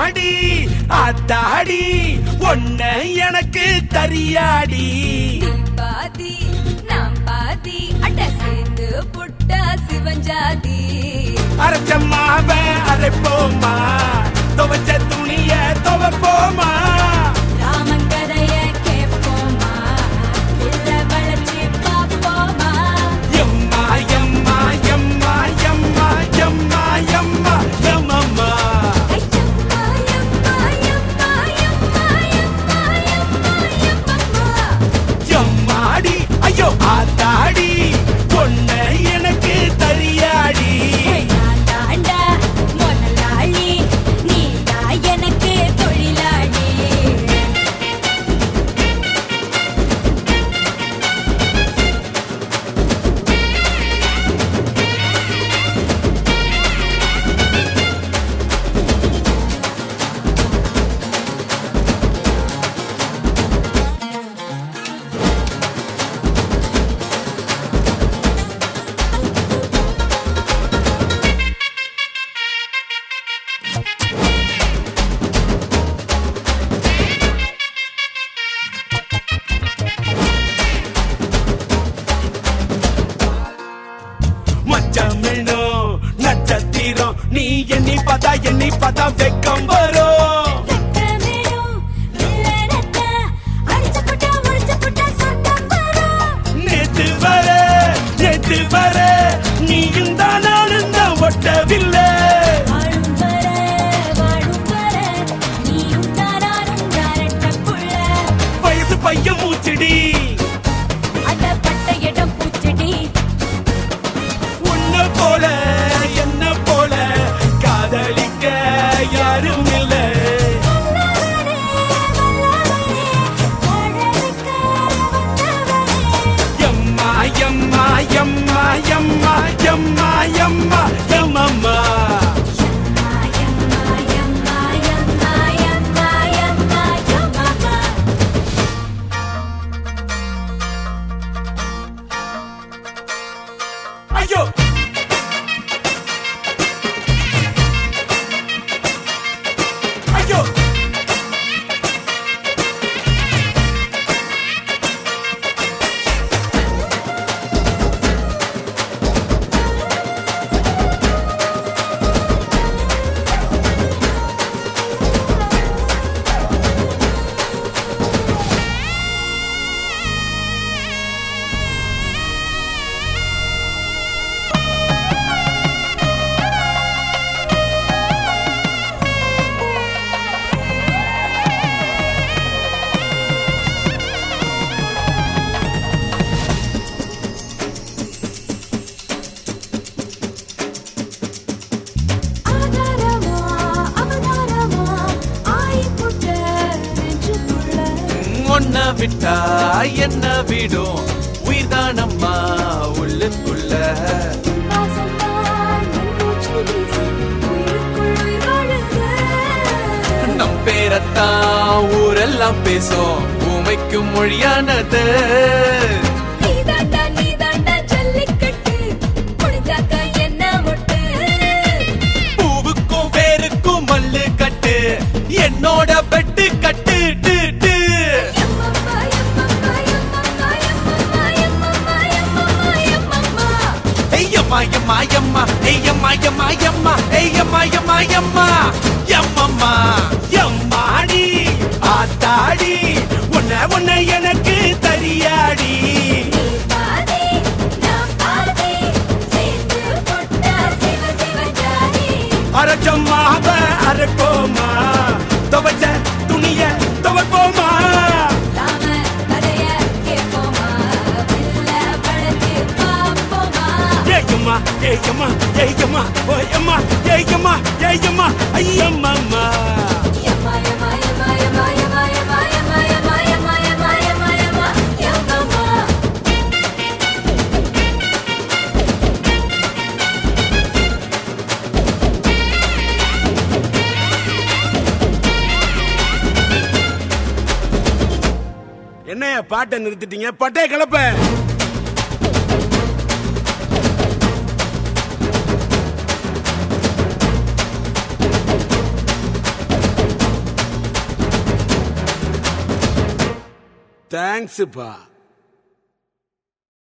எம்மாடி அத்தாடி ஒன்ன எனக்கு தரியாடி நீ பாதி நாம் பாதி அட சேர்ந்து புட்டா சிவஞ்சாதி அரைச்சம்மாவ அரைப்போமா துவைச்ச துணிய துவைப்போமா ராமங்கரைய கேட்போமா இல்ல வளைச்சு பாப்போமா எம்மா எம்மா எம்மா எம்மா எம்மா எம்மா எம்மம்மா ஐயம்மா எம்மா எம்மா எம்மா எம்மா எம்மா எம்மம்மா எம்மாடி ஐயோ ஆத்தாடி பொண்ண எனக்கு தரியாடி நான் தாண்டா முதலாளி நீ தான் எனக்கு தொழிலாளி மச்சமிழோ நட்சத்திரம் நீ எண்ணி பார்த்தா எண்ணி பார்த்தா வெக்கம் வரும் வெக்கமேடும் வில்லனத்த அடிச்சு புட்டா முடிச்சு புட்டா சொர்க்கம் வரும் நேத்து வர நேத்து வர நீயும் தான் நானும் தான் ஒட்டவில்லை வாழும் வர வாழும் வர நீயும் தாராரும் தாரட்ட புள்ள வயசு பையன் மூச்சுடி அடப்பட்ட இடம் பூச்செடி உன்ன போல என்ன போல காதலிக்க யாரும் இல்லை வல்லவனே வல்லவனே வாழ வைக்க வந்தவனே எம்மா எம்மா எம்மா எம்மா எம்மா எம்மா எம்மம்மா யம்மா யம்மா யம்மா யம்மா யம்மா யம்மா ஐயோ ஐயோ ஆதாரமா அவதாரமா ஆயி புட்ட நெஞ்சுக்குள்ள ஒன்ன விட்டா என்ன விடும் உயிர்தானம்மா உள்ளுக்குள்ள வாசம்தான் என் மூச்சு வீசி உயிருக்குள் உயிர் வாழுது. நம் பேரத்தான் ஊரெல்லாம் பேசும் உமைக்கும் மொழியானது நீதாண்டா, நீதாண்டா ஜல்லிக்கட்டு. முடிஞ்சாக்க என்ன மொட்டு? பூவுக்கும் வேருக்கும் மல்லு கட்டு என்னோட பெட்டு கட்டு டு, டு. எம்மம்மா, எம்மம்மா, எம்மம்மா, எம்மம்மா, எம்மம்மா, எம்மம்மா, எம்மம்மா. ஐயம்மா எம்மா எம்மா ஐயம்மா எம்மா எம்மா ஐயம்மா எம்மா எம்மா எம்மம்மா எம்மாடி ஆத்தாடி உன்ன உன்ன எனக்கு தரியாடி நீ பாதி, நான் பாதி, சேர்ந்து போட்டா சிவ சிவ ஜாதி. அரைச்சம்மாவ அரைப்போமா துவைச்ச துணிய துவைப்போமா நாம கதைய கேட்போமா, வில்ல வளைச்சு பார்ப்போமா. ஏயம்மா ஏயம்மா ஏயம்மா ஓயம்மா ஏயம்மா ஏயம்மா ஐயம்மா யம்மா, யம்மா, யம்மா, யம்மா, யம்மா, யம்மா, யம்மா, யம்மா, யம்மா, யம்மா, யம்மா, யம்மா, யம்மம்மா. என்னைய பாட்டை நிறுத்திட்டீங்க பட்டே கிளப்ப தேங்க்ஸ்ப்பா